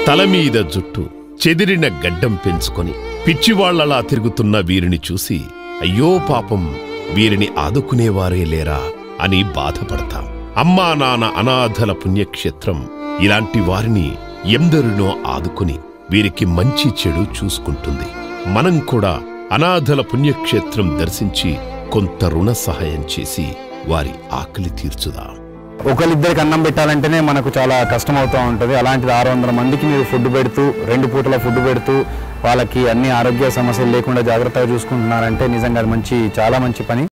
తల మీద జుట్టు చెదిరిన గడ్డం పెంచుకొని పిచ్చివాళ్లలా తిరుగుతున్న వీరిని చూసి అయ్యో పాపం వీరిని ఆదుకునేవారే లేరా అని బాధపడతాం అమ్మా నాన్న అనాథల పుణ్యక్షేత్రం ఇలాంటి వారిని ఎందరినో ఆదుకుని వీరికి మంచి చెడు చూసుకుంటుంది మనం కూడా అనాథల పుణ్యక్షేత్రం దర్శించి కొంత రుణ సహాయం చేసి వారి ఆకలి తీర్చుదాం ఒకరిద్దరికి అన్నం పెట్టాలంటేనే మనకు చాలా కష్టం అవుతూ ఉంటుంది అలాంటిది ఆరు వందల మందికి మీరు ఫుడ్ పెడుతూ రెండు పూటల ఫుడ్ పెడుతూ వాళ్ళకి అన్ని ఆరోగ్య సమస్యలు లేకుండా జాగ్రత్తగా చూసుకుంటున్నారంటే నిజంగా అది మంచి చాలా మంచి పని